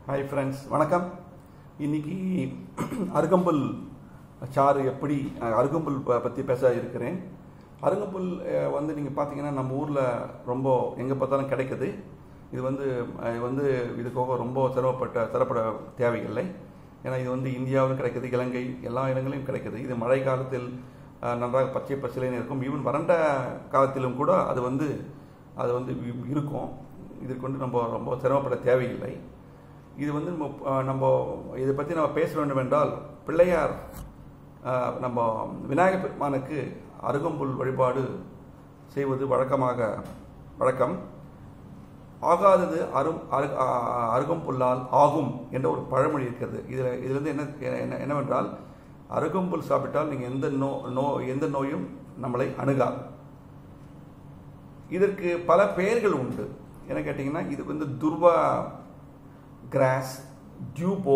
hi friends வணக்கம் இன்னைக்கு அருகம்புல் சாறு எப்படி அஹ், அருகம்புல் ப- பற்றி பேச இருக்கிறேன் அருகம்புல் அஹ், வந்து நீங்கள் பார்த்தீங்கன்னா நம்ம ஊரில் ரொம்ப எங்கே பார்த்தாலும் கிடைக்குது இது வந்து அஹ், இது வந்து இதுக்காக ரொம்ப சிரமப்பட்ட சிரமப்பட தேவையில்லை ஏன்னா இது வந்து இந்தியாவிலும் கிடைக்குது இலங்கை எல்லா இடங்களிலும் கிடைக்குது இது மழை காலத்தில் அஹ், நன்றாக பச்சை பச்சிலைன்னு இருக்கும் ஈவன் வறண்ட காலத்திலும் கூட அது வந்து அது வந்து இ- இருக்கும் இதற்கு வந்து நம்ம ரொம்ப சிரமப்பட தேவையில்லை இது வந்து நம்ம அஹ், நம்ம இதை பற்றி நம்ம பேச வேண்டும் என்றால் பிள்ளையார் அஹ், நம்ம விநாயகர் பெருமானுக்கு அருகம்புல் வழிபாடு செய்வது வழக்கமாக வழக்கம் ஆகாதது அரும் அரு- அ- அருகம்புல்லால் ஆகும் என்ற ஒரு பழமொழி இருக்கிறது இதில் இதிலிருந்து என்ன என்ன என்னவென்றால் அருகம்புல் சாப்பிட்டால் நீங்கள் எந்த நோ நோ எந்த நோயும் நம்மளை அணுகாது இதற்கு பல பெயர்கள் உண்டு என்ன கேட்டிங்கன்னா இதுக்கு வந்து துர்வா கிராஸ் டியூபோ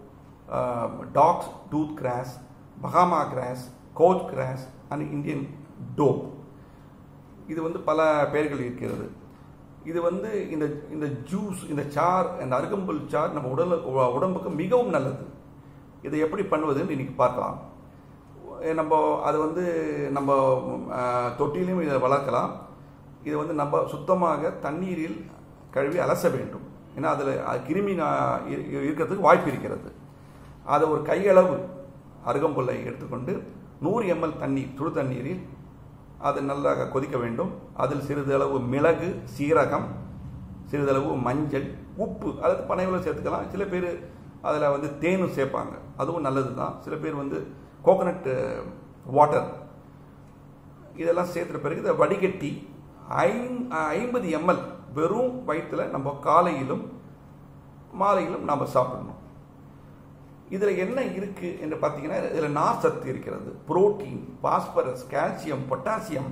dog's tooth grass Bahama grass couch grass and Indian doab இது வந்து பல பெயர்கள் இருக்கிறது இது வந்து இந்த இந்த ஜூஸ் இந்த சார் இந்த அருகம்புல் சார் நம்ம உடல் உடம்புக்கு மிகவும் நல்லது இதை எப்படி பண்ணுவதுன்னு இன்னைக்கு பார்க்கலாம் அஹ் நம்ம அது வந்து நம்ம அஹ், தொட்டிலையும் இதை வளர்க்கலாம் இதை வந்து நம்ம சுத்தமாக தண்ணீரில் கழுவி அலச வேண்டும் ஏன்னா அதில் கிருமி நா- இரு- இருக்கிறதுக்கு வாய்ப்பு இருக்கிறது அதை ஒரு கையளவு அருகம்புல்லை எடுத்துக்கொண்டு நூறு எம்எல் தண்ணீர் சுடு தண்ணீரில் அது நல்லா கொதிக்க வேண்டும் அதில் சிறிதளவு மிளகு சீரகம் சிறிதளவு மஞ்சள் உப்பு அல்லது பனைவலம் சேர்த்துக்கலாம் சில பேர் அதில் வந்து தேனும் சேர்ப்பாங்க அதுவும் நல்லது தான் சில பேர் வந்து கோகனட் வாட்டர் இதெல்லாம் சேர்த்துட்ட பிறகு இதை வடிகட்டி ஐம் ஐம்பது எம்எல் வெறும் வயிற்றில் நம்ம காலையிலும் மாலையிலும் நாம் சாப்பிடணும் இதில் என்ன இருக்கு என்று பார்த்தீங்கன்னா இதில் நார் சத்து இருக்கிறது protein phosphorus calcium potassium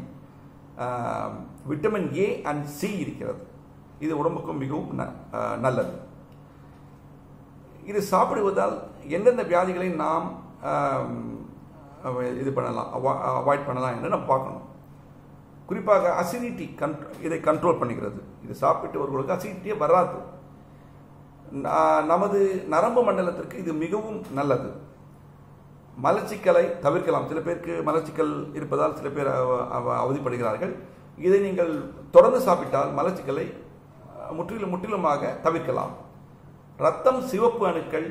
vitamin A and C இருக்கிறது இது உடம்புக்கும் மிகவும் ந- ஆஹ் நல்லது இது சாப்பிடுவதால் எந்தெந்த வியாதிகளை நாம் ஆம், இது பண்ணலாம் அவாய்ட் பண்ணலாம் என்று நம்ம பார்க்கணும் குறிப்பாக அசிடிட்டி கண்ட் இதை கண்ட்ரோல் பண்ணுகிறது இது சாப்பிட்டவர்களுக்கு அசிடிட்டியே வராது நா- நமது நரம்பு மண்டலத்திற்கு இது மிகவும் நல்லது மலச்சிக்கலை தவிர்க்கலாம் சில பேருக்கு மலச்சிக்கல் இருப்பதால் சில பேர் அவ- அவ- அவதிப்படுகிறார்கள் இதை நீங்கள் தொடர்ந்து சாப்பிட்டால் மலச்சிக்கலை அஹ், முற்றிலும் முற்றிலுமாக தவிர்க்கலாம் ரத்தம் சிவப்பு அணுக்கள்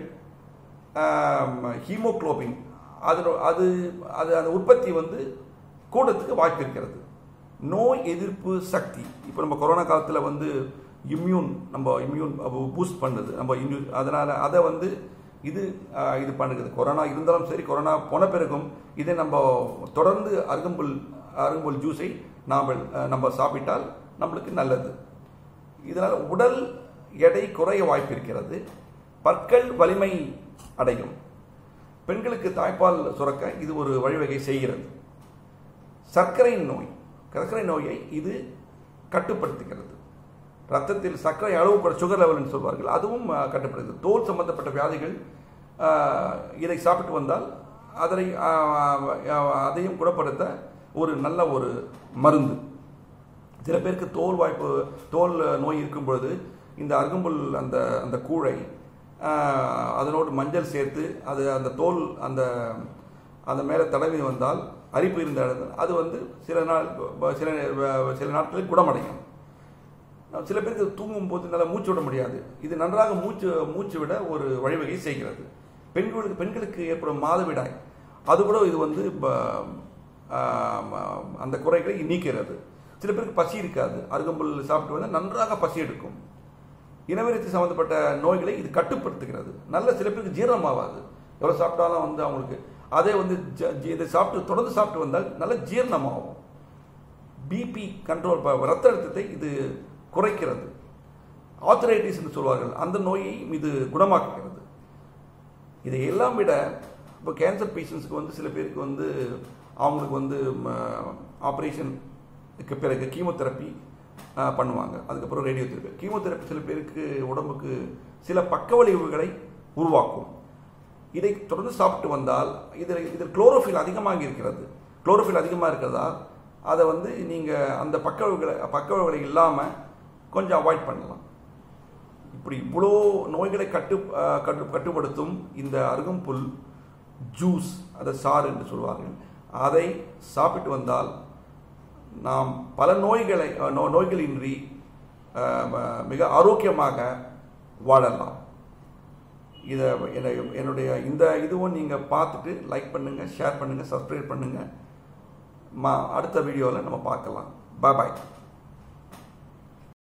ஹீமோக்ளோபின் அது அது அது அந்த உற்பத்தி வந்து கூடத்துக்கு வாய்ப்பு இருக்கிறது நோய் எதிர்ப்பு சக்தி இப்போ நம்ம கொரோனா காலத்தில் வந்து இம்யூன் நம்ம இம்யூன் பூஸ்ட் பண்ணுது நம்ம இம்யூ அதனால் அதை வந்து இது ஆஹ், இது பண்ணுறது கொரோனா இருந்தாலும் சரி கொரோனா போன பிறகும் இதை நம்ம தொடர்ந்து அருகம்புல் அருகம்புல் ஜூஸை நாம் ஆஹ், நம்ம சாப்பிட்டால் நம்மளுக்கு நல்லது இதனால் உடல் எடை குறைய வாய்ப்பு இருக்கிறது பற்கள் வலிமை அடையும் பெண்களுக்கு தாய்ப்பால் சுரக்க இது ஒரு வழிவகை செய்கிறது சர்க்கரை நோய் சர்க்கரை நோயை இது கட்டுப்படுத்துகிறது ரத்தத்தில் சர்க்கரை அளவு கூட சுகர் லெவல்னு சொல்வார்கள் அதுவும் அஹ், கட்டுப்படுத்துகிறது தோல் சம்பந்தப்பட்ட வியாதிகள் அஹ், இதை சாப்பிட்டு வந்தால் அதனை அஹ், அஹ், அதையும் குணப்படுத்த ஒரு நல்ல ஒரு மருந்து சில பேருக்கு தோல் வாய்ப்பு தோல் நோய் இருக்கும் பொழுது இந்த அருகம்புல் அந்த அந்த கூழை ஆஹ், அதனோடு மஞ்சள் சேர்த்து அது அந்த தோல் அந்த அந்த மேலே தடவி வந்தால் அரிப்பு இருந்த இடத்துல அது வந்து சில நாள் சில சில நாட்களில் குணமடையும் சில பேருக்கு தூங்கும் போது நல்லா மூச்சு விட முடியாது இது நன்றாக மூச்சு மூச்சு விட ஒரு வழிவகை செய்கிறது பெண்களுக்கு பெண்களுக்கு ஏற்படும் மாதவிடாய் அது கூட இது வந்து ப- ஆம், அந்த குறைகளை நீக்கிறது சில பேருக்கு பசி இருக்காது அருகம்புல் சாப்பிட்டு வந்தால் நன்றாக பசி எடுக்கும் இனவெறித்து சம்பந்தப்பட்ட நோய்களை இது கட்டுப்படுத்துகிறது நல்ல சில பேருக்கு ஜீரணம் ஆகாது எவ்வளோ சாப்பிட்டாலும் வந்து அவங்களுக்கு அதே வந்து ஜ- ஜி- இதை சாப்பிட்டு தொடர்ந்து சாப்பிட்டு வந்தால் நல்ல ஜீரணமாகும் பிபி கண்ட்ரோல் ரத்த அழுத்தத்தை இது குறைக்கிறது ஆத்தரைட்டிஸ் என்று சொல்வார்கள் அந்த நோயை இது குணமாக்குகிறது இதை எல்லாம் விட இப்போ கேன்சர் பேஷண்ட்ஸ்க்கு வந்து சில பேருக்கு வந்து அவங்களுக்கு வந்து ஆப்ரேஷனுக்கு பிறகு கீமோதெரப்பி பண்ணுவாங்க அதுக்கப்புறம் ரேடியோ தெரப்பி கீமோதெரப்பி சில பேருக்கு உடம்புக்கு சில பக்க விளைவுகளை உருவாக்கும் இதை தொடர்ந்து சாப்பிட்டு வந்தால் இதில் இதில் குளோரோஃபில் அதிகமாக இருக்கிறது குளோரோஃபில் அதிகமாக இருக்கிறதா அதை வந்து நீங்கள் அந்த பக்க விளைவுகளை பக்க விளைவுகளை இல்லாமல் கொஞ்சம் அவாய்ட் பண்ணலாம் இப்படி இவ்வளோ நோய்களை கட்டு அஹ், கட்டு கட்டுப்படுத்தும் இந்த அருகம்புல் ஜூஸ் அதை சாறு என்று சொல்வார்கள் அதை சாப்பிட்டு வந்தால் நாம் பல நோய்களை அஹ், நோ நோய்களின்றி அஹ், ம- மிக ஆரோக்கியமாக வாழலாம் இதை என்னை- என்னுடைய இந்த இதுவும் நீங்கள் பார்த்துட்டு லைக் பண்ணுங்கள் ஷேர் பண்ணுங்கள் சப்ஸ்கிரைப் பண்ணுங்கள் மா அடுத்த வீடியோவில் நம்ம பார்க்கலாம் பாய் பாய்